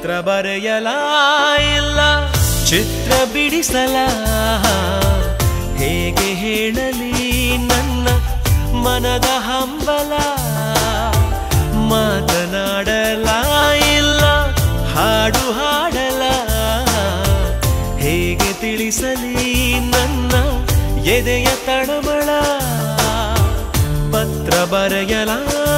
ಪತ್ರ ಬರೆಯಲ ಇಲ್ಲ ಚಿತ್ರ ಬಿಡಿಸಲ ಹೇಗೆ ಹೇಳಲಿ ನನ್ನ ಮನದ ಹಂಬಲ ಮಾತನಾಡಲ ಇಲ್ಲ ಹಾಡು ಹಾಡಲ ಹೇಗೆ ತಿಳಿಸಲಿ ನನ್ನ ಎದೆಯ ತಳಮಳ ಪತ್ರ ಬರೆಯಲ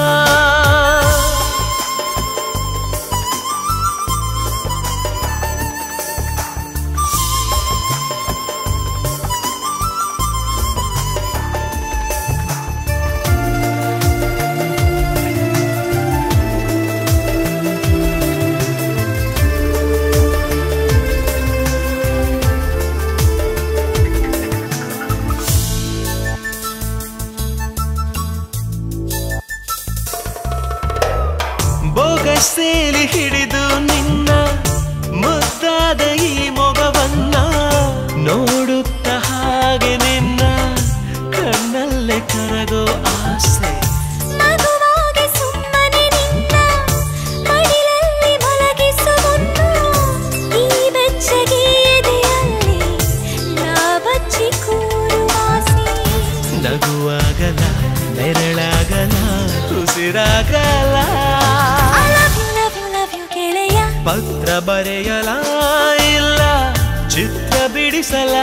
ಬೊಗಸೇಲಿ ಹಿಡಿದು ನಿನ್ನ ಮುದ್ದಾದ ಈ ಮೊಗವನ್ನ ನೋಡುತ್ತ ಹಾಗೆ ನಿನ್ನ ಕಣ್ಣಲ್ಲೇ ಕರಗೋ ಆಸೆ ಮಗುವಾಗಿ ಸುಮ್ಮನೆ ನಿನ್ನ ಮಡಿಲಲ್ಲಿ ಮಲಗಿಸುವುನ್ನು ಈ ಬೆಚ್ಚಗೆ ಎದೆಯಲ್ಲಿ ನಾ ಬಚ್ಚಿ ಕೂರುವಾಸೆ ನಗುವಾಗಲ ನೆರಳಾಗಲ ಉಸಿರಾಗಲ I love you, love you, love you ಗೆಳೆಯ ಪತ್ರ ಬರೆಯಲ ಇಲ್ಲ ಚಿತ್ರ ಬಿಡಿಸಲ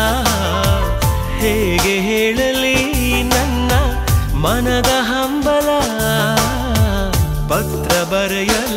ಹೇಗೆ ಹೇಳಲಿ ನನ್ನ ಮನದ ಹಂಬಲ ಪತ್ರ ಬರೆಯಲ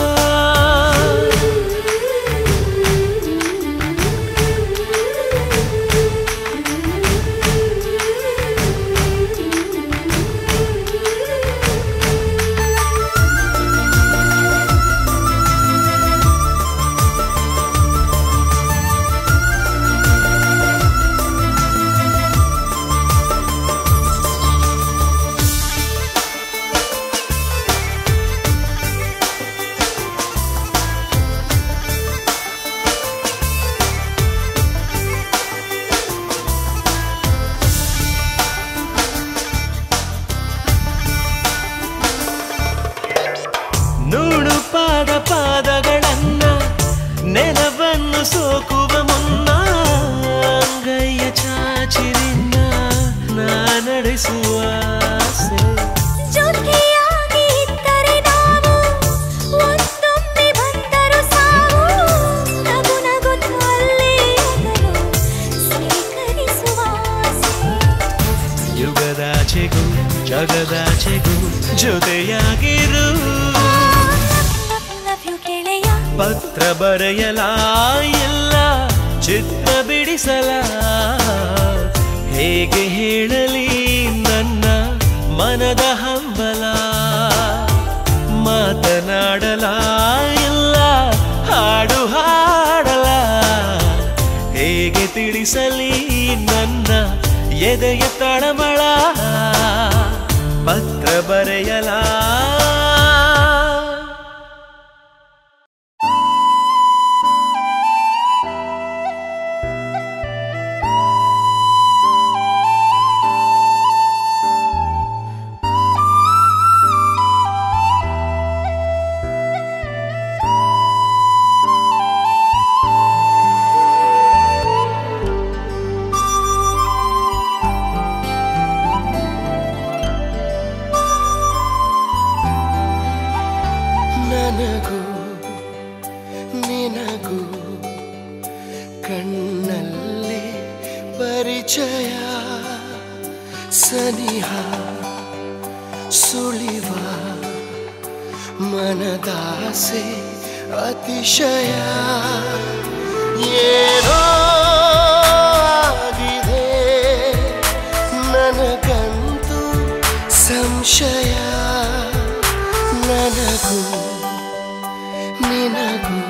ನೂಡು ಪಾದ ಪಾದಗಳನ್ನ ನೆಲವನ್ನು ಸೋಕುವ ಮುನ್ನ ಅಂಗೈಯ ಚಾಚಿರಿನ್ನ ನಾ ನಡೆಸುವ ಆಸೆ. ಜೊತೆಯಾಗಿ ಇದ್ದರೆ ನಾವು ಒಂದೊಮ್ಮೆ ಬಂದರು ಸಾವು ನಗು ನಗುತ್ತಲ್ಲೇ ಅದನ್ನು ಸ್ವೀಕರಿಸುವ ಆಸೆ. ಯುಗದಾಚೆಗೂ ಜಗದಾಚೆಗೂ ಜೊತೆಯಾಗಿರು Love you, love you ಗೆಳೆಯ ಪತ್ರ ಬರೆಯಲ ಇಲ್ಲ ಚಿತ್ರ ಬಿಡಿಸಲ ಹೇಗೆ ಹೇಳಲಿ ನನ್ನ ಮನದ ಹಂಬಲ ಮಾತನಾಡಲ ಇಲ್ಲ ಹಾಡು ಹಾಡಲ ಹೇಗೆ ತಿಳಿಸಲಿ ನನ್ನ ಎದೆಯ ತಳಮಳ ಪತ್ರ ಬರೆಯಲ ನನಗೂ ನಿನಗೂ ಕಣ್ಣಲ್ಲಿ ಪರಿಚಯ ಸನಿಹ ಸುಳಿವ ಮನದಾಸೆ ಅತಿಶಯ ಏನೋ ಆಗಿದೆ ನನಗಂತೂ ಸಂಶಯ ನನಗೂ ನಿನಗೂ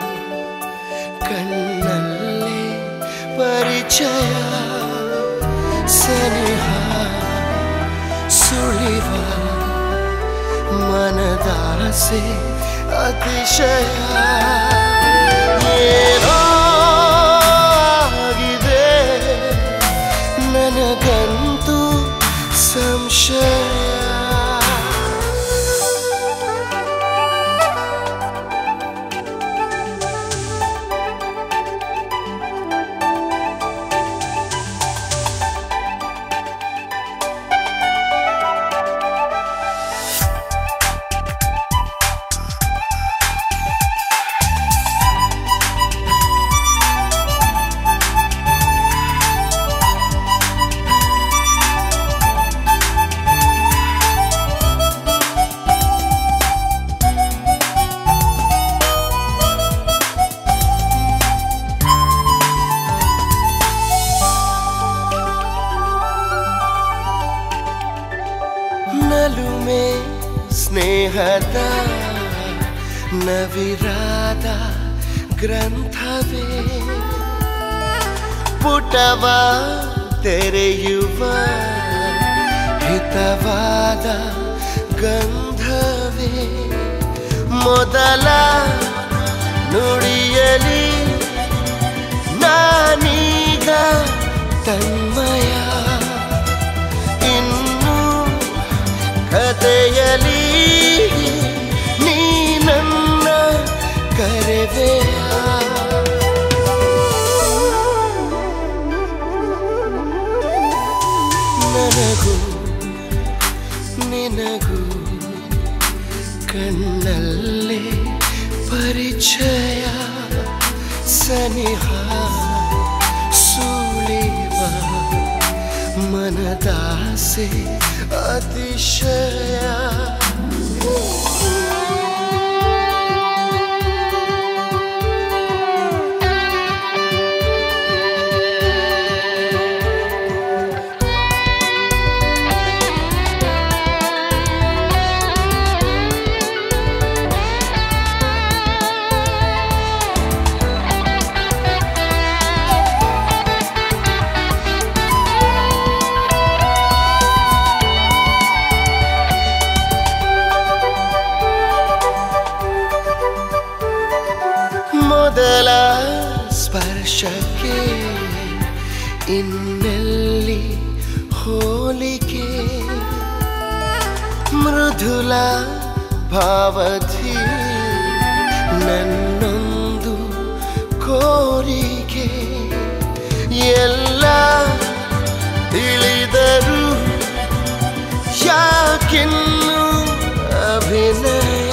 ಕಣ್ಣಲ್ಲಿ ಪರಿಚಯ ಸನಿಹ ಸುಳಿವ ಮನದಾಸೆ ಅತಿಶಯ ಏನೋ ಆಗಿದೆ ನನಗಂತೂ ಸಂಶಯ ಸ್ನೇಹದ ನವಿರಾದ ಗ್ರಂಥವೇ ಪುಟವ ತೆರೆಯುವ ಹಿತವಾದ ಗಂಧವೇ ಮೊದಲ ನುಡಿಯಲಿ ನಾನೀಗ ತನ್ಮಯ ಇನ್ನು ಕಥೆಯಲಿ ನೀ ನನ್ನ ಕರೆವೆಯ ನನಗೂ ನಿನಗೂ ಕಣ್ಣಲ್ಲೇ ಪರಿಚಯ ಸನಿಹ ಸುಳಿವ ಮನದಾಸೆ ಅತಿಶಯ ಮೊದಲ ಸ್ಪರ್ಶಕ್ಕೆ ಇನ್ನೆಲ್ಲಿ ಹೋಲಿಕೆ ಮೃದುಲ ಭಾವಧಿ ನನ್ನೊಂದು ಕೋರಿಕೆ ಎಲ್ಲ ತಿಳಿದರು ಯಾಕಿನ್ನು ಅಭಿನಯ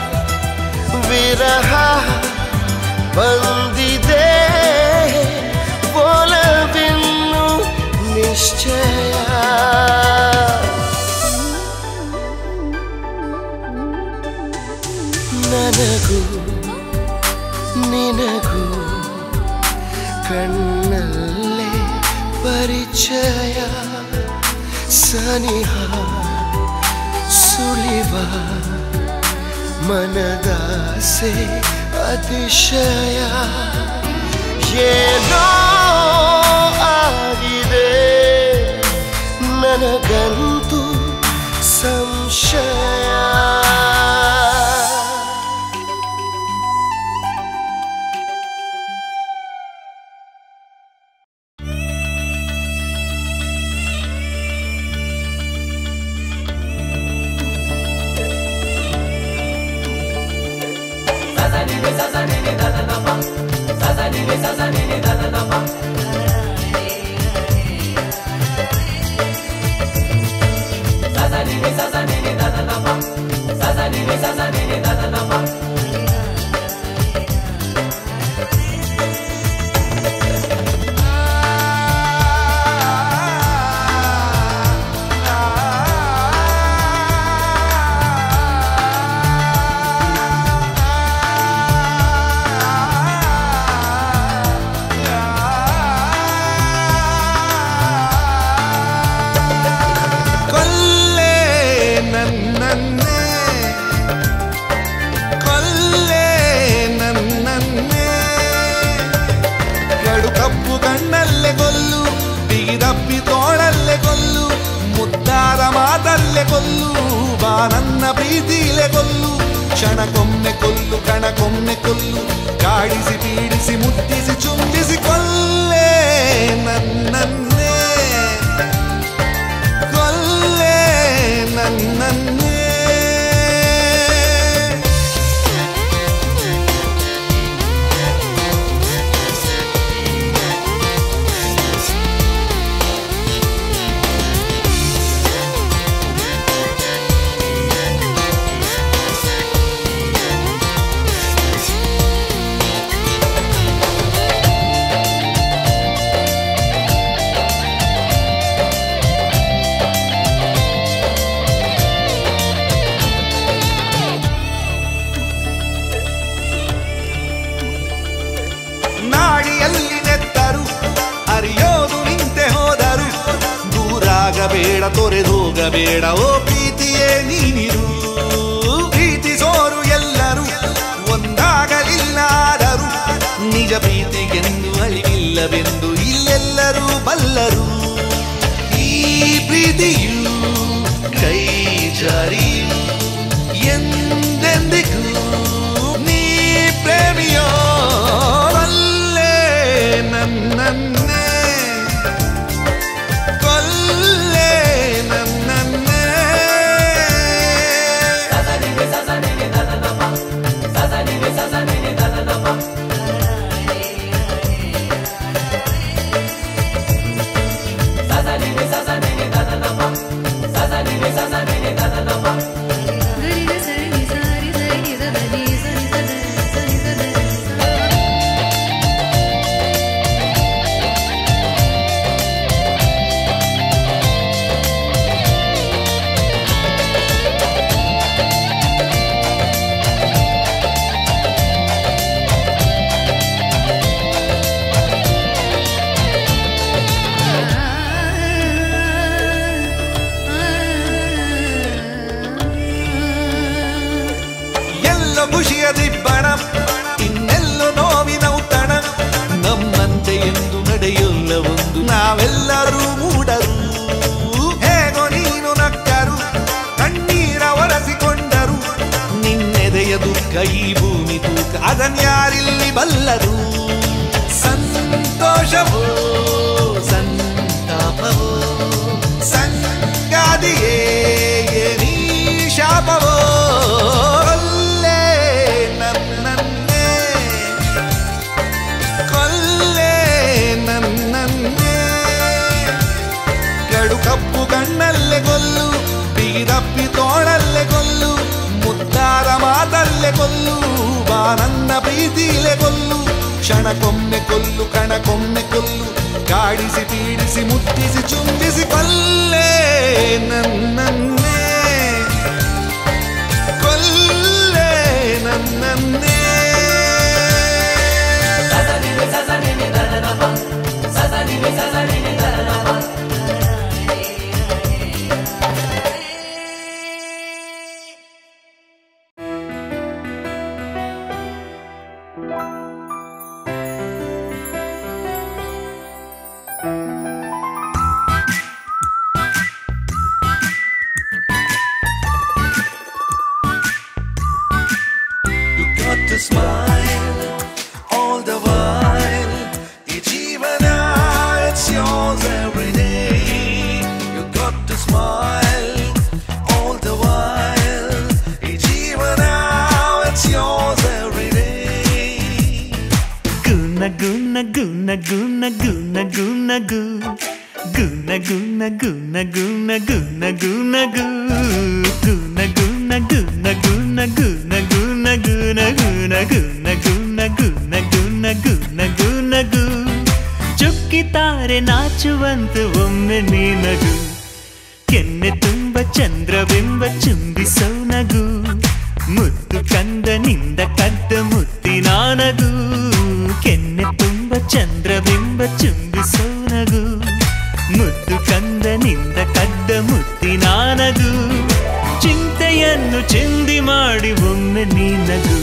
ವಿರಹ ಬಂದಿದೆ ಒಲವಿನ್ನು ನಿಶ್ಚಯ ನನಗೂ ನಿನಗೂ ಕಣ್ಣಲ್ಲೇ ಪರಿಚಯ ಸನಿಹ ಸುಳಿವ ಮನದಾಸೆ ಅತಿಶಯ ಏನೋ ಆಗಿದೆ ನನಗಂತೂ ಸಂಶಯ ಕೊಲ್ಲೆ ನನ್ನನ್ನೇ ಕೊಲ್ಲೆ ನನ್ನನ್ನೇ ಕಡು ಕಪ್ಪು ಕಣ್ಣಲ್ಲೇ ಕೊಲ್ಲು ಬಿಗಿದಪ್ಪಿ ತೋಳಲ್ಲೇ ಕೊಲ್ಲು ಮುದ್ದಾರ ಮಾತಲ್ಲೇ ಕೊಲ್ಲು ಬಾ ನನ್ನ ಪ್ರೀತಿಲೇ ಕೊಲ್ಲು ಕ್ಷಣಕ್ಕೊಮ್ಮೆ ಕೊಲ್ಲು ಕಣಕ್ಕೊಮ್ಮೆ ಕೊಲ್ಲು ಕಾಡಿಸಿ ಪೀಡಿಸಿ ಮುಟ್ಟಿಸಿ ಚುಂಬಿಸಿ ಕೊಲ್ಲೆ ನನ್ನನ್ನೇ ಕೊಲ್ಲೆ ನನ್ನನ್ನೇ ನಾಡಿಯಲ್ಲಿ ನೆತ್ತರು ಅರಿಯೋದು ನಿಂತೆ ಹೋದರು ದೂರಾಗಬೇಡ ತೊರೆದೋಗಬೇಡ ಓ ಪ್ರೀತಿಯೇ ನೀ ಇಲ್ಲವೆಂದು ಇಲ್ಲೆಲ್ಲರೂ ಬಲ್ಲರು ಈ ಪ್ರೀತಿಯು ಕೈ ಜಾರಿಯು ಎಂದೆಂದಿಗೂ ನೀ ಪ್ರೇಮಿಯೋ ಅಲ್ಲೇ ನನ್ನನ್ನೇ ಕೊಲ್ಲೇ ನನ್ನನ್ನೇ ಎಲ್ಲೋ ಖುಷಿಯ ದಿಬ್ಬಣ ಇನ್ನೆಲ್ಲೋ ನೋವಿನ ಔತಣ ನಮ್ಮಂತೆ ಎಂದು ನಡೆಯಲ್ಲ ಒಂದು ನಾವೆಲ್ಲರೂ ಮೂಡರು ಹೇಗೋ ನೀನು ನಕ್ಕರು ಕಣ್ಣೀರ ಒರೆಸಿಕೊಂಡರು ನಿನ್ನೆದೆಯ ದುಃಖ ಈ ಭೂಮಿ ತೂಕ ಅದನ್ಯಾರಿಲ್ಲಿ ಬಲ್ಲರು ಸಂತೋಷವೋ ಸಂತಾಪವೋ ಸಂಗಾದಿಯೇ ನೀ ಶಾಪವೋ ಕೊಲ್ಲೇ ನನ್ನನ್ನೇ ಕೊಲ್ಲೇ ನನ್ನನ್ನೇ ಕಡು ಕಪ್ಪು ಕಣ್ಣಲ್ಲೇ ಕೊಲ್ಲು ಬಿಗಿದಪ್ಪಿ ತೋಳಲ್ಲೇ ಕೊಲ್ಲು ಮುದ್ದಾರ ಮಾತಲ್ಲೇ ಕೊಲ್ಲು ಬಾ ನನ್ನ ಪ್ರೀತಿಲೇ ಕೊಲ್ಲು ಕ್ಷಣಕ್ಕೊಮ್ಮೆ ಕೊಲ್ಲು ಕಣಕ್ಕೊಮ್ಮೆ ಕೊಲ್ಲು ಕಾಡಿಸಿ ಪೀಡಿಸಿ ಮುಟ್ಟಿಸಿ ಚುಂಬಿಸಿ ಕೊಲ್ಲೇ ನನ್ನನ್ನೇ ಕೊಲ್ಲೇ ನನ್ನನ್ನೇ You got to smile all the while. Each evening, it's yours every day. You got to smile all the while. Each evening, it's yours every day. Guna guna guna guna guna guna gu Guna guna guna guna guna guna gu Guna guna guna guna guna guna guna guna guna guna guna guna guna guna gu ಚುಕ್ಕಿತಾರೆ ನಾಚುವಂತ ಒಮ್ಮೆ ನೀನಗು ಕೆನ್ನೆ ತುಂಬ ಚಂದ್ರಬಿಂಬ ಚುಂಬಿಸೋ ನಗು ಮುದ್ದು ಕಂದನಿಂದ ಕದ್ದ ಮುತ್ತಿನ ನಗು ಕೆನ್ನೆ ತುಂಬ ಚಂದ್ರಬಿಂಬ ಚುಂಬಿಸೋ ನಗು ಮುದ್ದು ಕಂದನಿಂದ ಕದ್ದ ಮುತ್ತಿನ ನಗು ಚಿಂತೆಯನ್ನು ಚಿಂದಿ ಮಾಡಿ ಒಮ್ಮೆ ನೀನಗು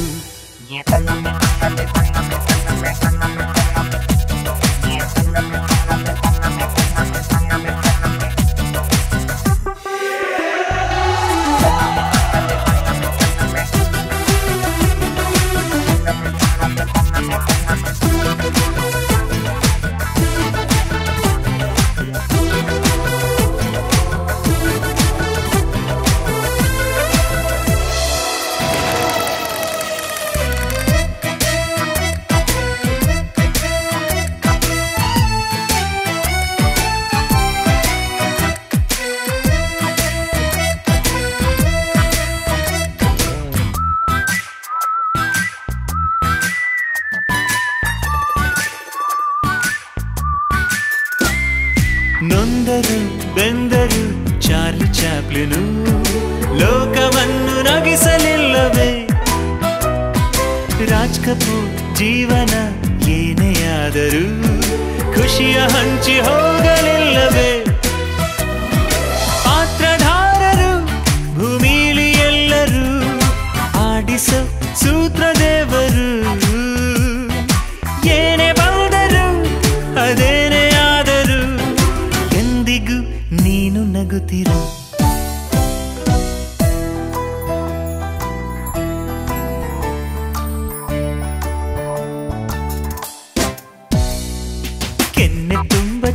ನೊಂದರು ಬೆಂದರು ಚಾರ್ಲಿ ಚಾಪ್ಲಿನು ಲೋಕವನ್ನು ನಗಿಸಲಿಲ್ಲವೇ ರಾಜ್ ಕಪೂರ್ ಜೀವನ ಏನೇ ಆದರೂ ಖುಷಿಯ ಹಂಚಿ ಹೋಗಲಿಲ್ಲವೇ ಪಾತ್ರಧಾರರು ಭೂಮಿಲಿ ಎಲ್ಲರೂ ಆಡಿಸೋ ಸೂತ್ರದೇವರು ಏನೇ ಬಂದರು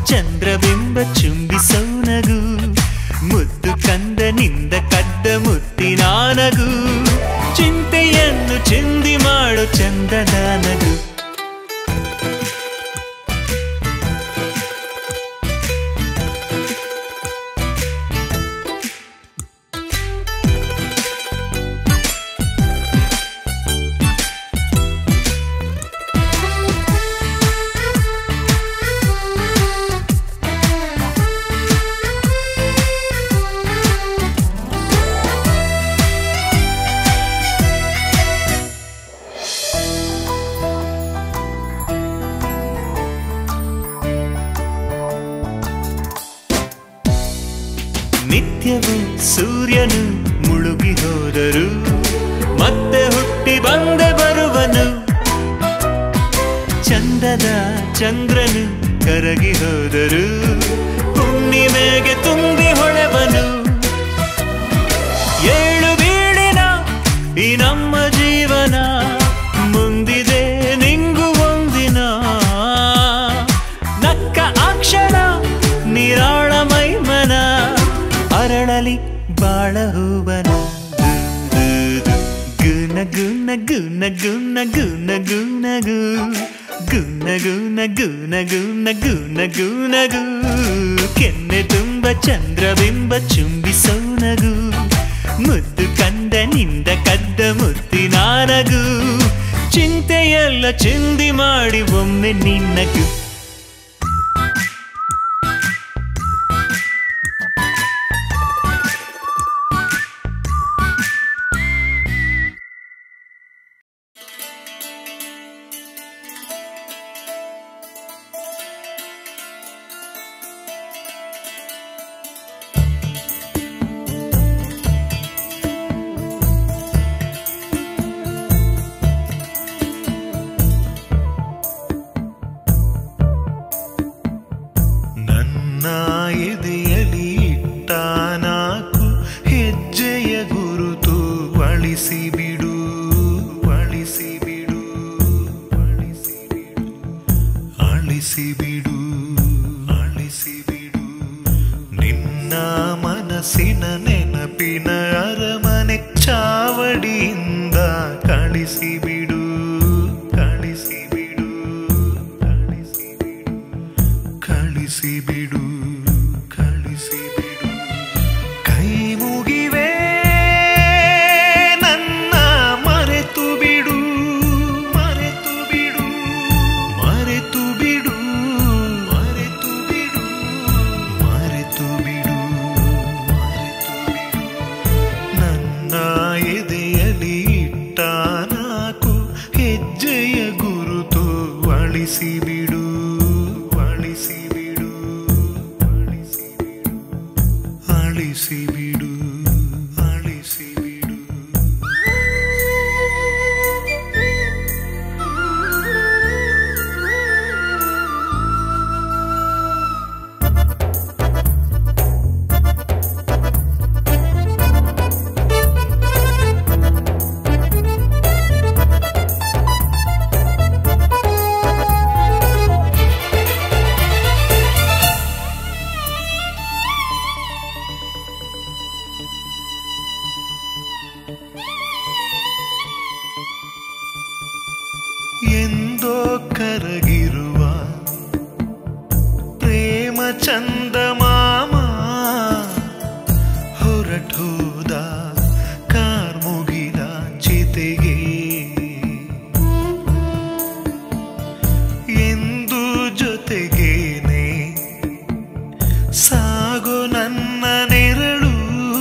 ಚಂದ್ರಬಿಂಬ ಚುಂಬಿಸೋ ನಗು ಮುದ್ದು ಕಂದನಿಂದ ಕದ್ದ ಮುತ್ತಿನ ನಗು ಚಿಂತೆಯನ್ನು ಚಿಂದಿ ಮಾಡು ಚಂದದ ನಗು ನಿತ್ಯವೂ ಸೂರ್ಯನು ಮುಳುಗಿ ಹೋದರು ಮತ್ತೆ ಹುಟ್ಟಿ ಬಂದೆ ಬರುವನು ಚಂದದ ಚಂದ್ರನು ಕರಗಿ ಹೋದರು ಹುಣ್ಣಿಮೆಗೆ ತುಂಬಿ ಹೊಳೆವನು ಏಳು ಬೀಳಿನ ಈ ನಮ್ಮ ಜೀವನ ಮುಂದಿದೆ ನಿಂಗು ಒಂದಿನ ನಕ್ಕ ಅಕ್ಷಣ ನಿರಾಳ ಮೈಮನ ಅರಳಲಿ ಬಾಳ ಹೂವನ ಗುನ ಗುನ ಗುನ ಗುನ ಗುನ ಗುನ ಗು ಗುನ ಗುನ ಗುನ ಗುನ ಗುನ ಗುನ ಗು ಕೆನ್ನೆ ತುಂಬ ಚಂದ್ರಬಿಂಬ ಚುಂಬಿಸೋ ನಗು ಮುದ್ದು ಕಂದನಿಂದ ಕದ್ದ ಮುತ್ತಿನ ನಗು ಚಿಂತೆಯೆಲ್ಲ ಚಿಂದಿ ಮಾಡಿ ಒಮ್ಮೆ ನಿನ್ನಗು ನನ್ನ ಎದೆಯಲಿ ಇಟ್ಟ ನಾಲ್ಕು ಹೆಜ್ಜೆಯ ಗುರುತು ಅಳಿಸಿ ಬಿಡು ಅಳಿಸಿ ಬಿಡು ಅಳಿಸಿ ಬಿಡು ಅಳಿಸಿ ಬಿಡು ಅಳಿಸಿ ಬಿಡು ನಿನ್ನ ಮನಸ್ಸಿನ ನೆನಪಿನ ಅರಮನೆ ಚಾವಡಿಯಿಂದ ಕಳಿಸಿ ಬಿಡು ಕಳಿಸಿ ಬಿಡು ಕಳಿಸಿ ಬಿಡು ಕಳಿಸಿ ಬಿಡು ಕಳಿಸಿ ಬಿಡು ಕೈ ಮುಗಿವೆ ನನ್ನ ಮರೆತು ಬಿಡು ಮರೆತು ಬಿಡು ಮರೆತು ಬಿಡು ಮರೆತು ಬಿಡು ಮರೆತು ಬಿಡು ಮರೆತು ಬಿಡು ನನ್ನ ಎದೆಯಲಿ ಇಟ್ಟ ನಾಲ್ಕು ಹೆಜ್ಜೆಯ ಗುರುತು ಅಳಿಸಿ ಬಿಡು ಅಳಿಸಿ ಬಿಡು ಅಳಿಸಿ ಬಿಡು ಅಳಿಸಿ ಬಿಡು ಅಳಿಸಿ ಬಿಡು ಎಂದೋ ಕರಗಿರುವ ಪ್ರೇಮ ಚಂದಮಾಮ ಹೊರಟೋದ ಕಾರ್ಮುಗಿದ ಚಿತೆಗೆ ಎಂದು ಜೊತೆಗೇನೆ ಸಾಗು ನನ್ನ ನೆರಳು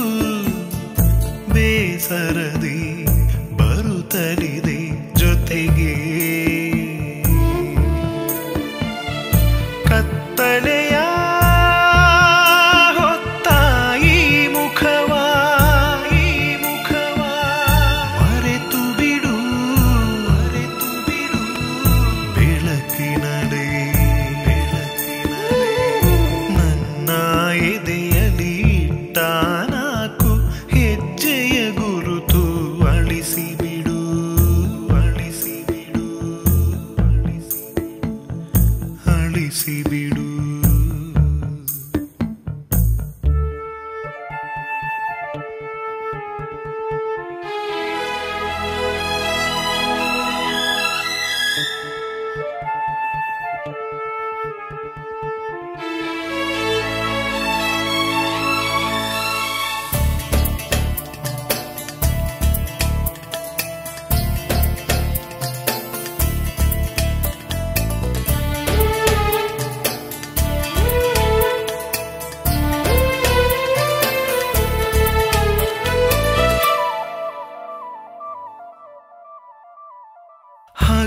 ಬೇಸರದಿ ಬರುತ್ತಲಿದೆ ಜೊತೆಗೆ ಕತ್ತಲೆಯ ಹೊತ್ತ ಈ ಮುಖವ ಈ ಮುಖವ ಮರೆತು ಬಿಡು ಮರೆತು ಬಿಡು ಬೆಳಕಿನಡೆ ಬೆಳಕಿನಡೆ ನನ್ನ ಎದೆಯಲಿ ಇಟ್ಟ ನಾಲ್ಕು ಹೆಜ್ಜೆಯ ಗುರುತು ಅಳಿಸಿ ಬಿಡು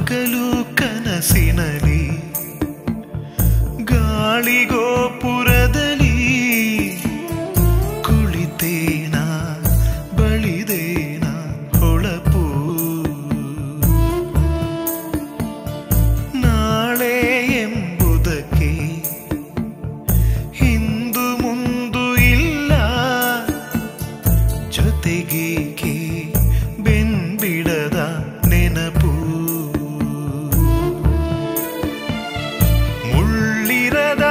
ಹಗಲು ಕನಸಿನಲಿ ಗಾಳಿಗೋಪುರದಲ್ಲಿ ಕುಳಿತೇನ ಬಳಿದೇನ ಹೊಳಪು ನಾಳೆ ಎಂಬುದಕ್ಕೆ ಹಿಂದು ಮುಂದು ಇಲ್ಲ ಜೊತೆಗೇಕೆ ಬೆನ್ಬಿಡದ ನೆನಪು ಮುಳ್ಳಿರದ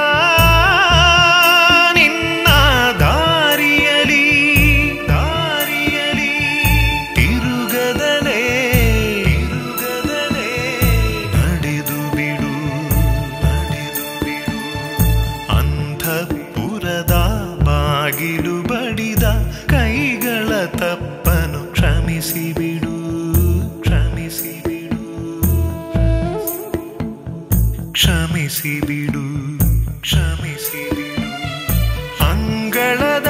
ನಿನ್ನ ದಾರಿಯಲಿ ದಾರಿಯಲಿ ತಿರುಗದಲೇ ತಿರುಗದಲೇ ನಡೆದು ಬಿಡು ನಡೆದು ಬಿಡು ಅಂಧಪುರದ ಬಾಗಿಲು ಬಡಿದ ಕೈಗಳ ತಪ್ಪನು ಕ್ಷಮಿಸಿ ಬಿಡು ಕ್ಷಮಿಸಿ ಬಿಡು ಕ್ಷಮಿಸಿ ಬಿಡು ಕ್ಷಮಿಸಿ ಬಿಡು ಅಂಗಳದ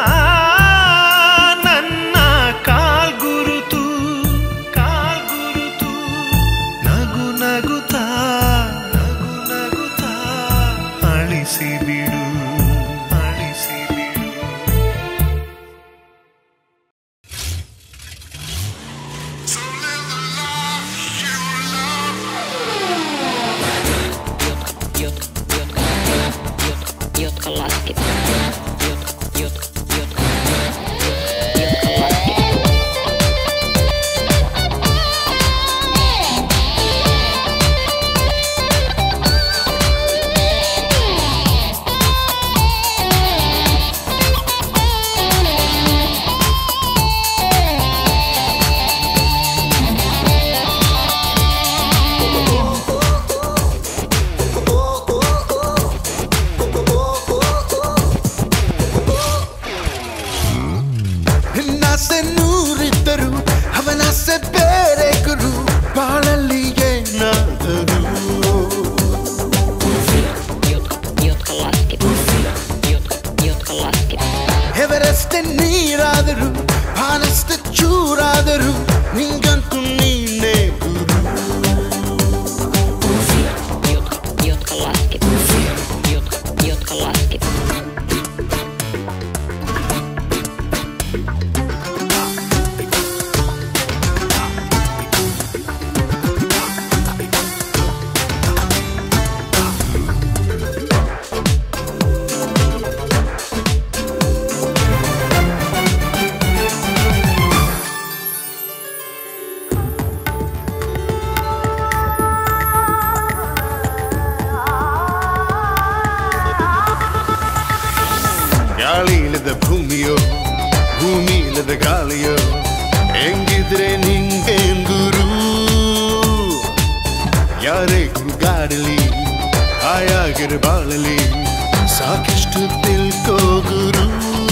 ನನ್ನ ಕಾಲ್ಗುರುತು ಕಾಲ್ಗುರುತು ನಗು ನಗುತ್ತಾ ನಗು ನಗುತ್ತಾ ಅಳಿಸಿ ಬಿಡು ಅಳಿಸಿ ಬಿಡು Jotka laskit. Jotka, jotka, jotka, jotka laskit. ನಾಸೆ ನೂರಿದ್ದರು ಅವನಾಸೆ ಬೇರೆ ಗುರು ಬಾಳಲ್ಲಿ ಏನಾದರು Jotka, jotka laskit. Jotka, jotka laskit. Everest ನೀರಾದರು ಭಾನಸ್ತ ಚೂರಾದರು ನಿಂಗಂತೂ ನೀನೇ ಗುರು Jotka, jotka laskit. Jotka, jotka laskit. ಗಾಳಿ ಇಲ್ಲದ ಭೂಮಿಯೋ ಭೂಮಿ ಇಲ್ಲದ ಗಾಳಿಯೋ ಹೆಂಗಿದ್ರೆ ನಿಂಗೇನ್ ಗುರು ಯಾರೇ ಗುರುಗಾಡಲಿ ಹಾಯಾಗಿರ ಬಾಳಲಿ ಸಾಕಿಷ್ಟು ತಿಳ್ಕೋ ಗುರು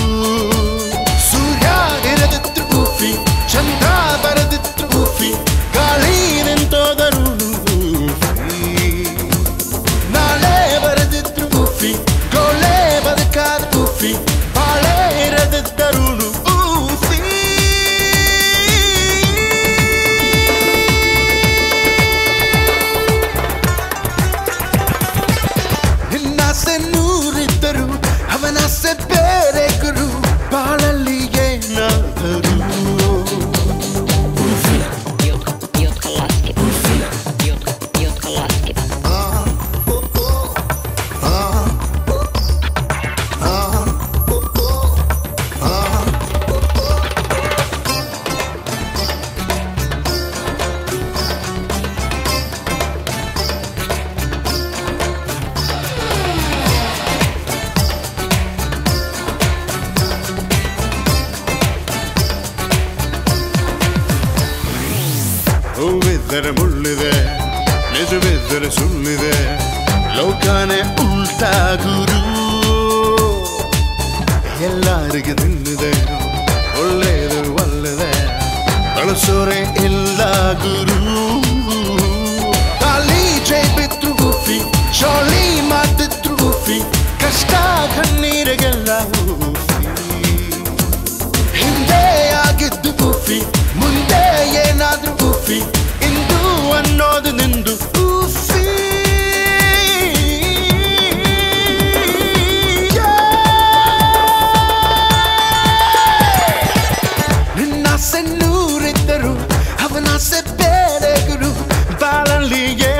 ಸೂರ್ಯ ಇರದಿತ್ತು ಊಫಿ ಚಂದ್ರ ಬರದಿತ್ತು ಊಫಿ ಗಾಳಿ ನಿಂತೋದರು ನಾಳೆ ಬರೆದಿದ್ರು ಊಫಿ ಗೋಳೆ ಬದುಕಾದ ಊಫಿ ಬಾಳೆ ಇರದಿದ್ದರು ಊಫಿ ನಿನ್ನಾಸೆ ನೂರಿದ್ದರು ಅವನಾಸೆ ಬೇರೆ ಗುರು ಬಾಳಲ್ಲಿ ಏನಾದರು Jotka, jotka laskit. Jotka, jotka laskit. ಹೂವಿದ್ದರೆ ಮುಳ್ಳಿದೆ ನಿಜವಿದ್ದರೆ ಸುಳ್ಳಿದೆ ಲೋಕನೇ ಉಲ್ಟಾ ಗುರು ಎಲ್ಲರಿಗೆ ತಿನ್ನಿದೆ ಒಳ್ಳೆಯದು ಒಳ್ಳೆದೆ ಬಳಸೋರೆ ಇಲ್ಲ ಗುರು ಖಾಲಿ ಜೈ ಬಿದ್ರು ಗುಫಿ ಶಾಲಿ ಮಾಡ್ತಿದ್ರು ಗುಫಿ ಕಷ್ಟ ಕಣ್ಣೀರಿಗೆಲ್ಲ ಊಫಿ ಹಿಂದೆ ಆಗಿದ್ದು ಗುಫಿ ಮುಂದೆ ಏನಾದ್ರೂ ಗುಫಿ ಇಂದು ಅನ್ನೋದು ನಿನ್ನ ನೂರಿದ್ದರು ಅವನಾಸೆ ಬೇರೆ ಗುರು ಬಾಳಲ್ಲಿ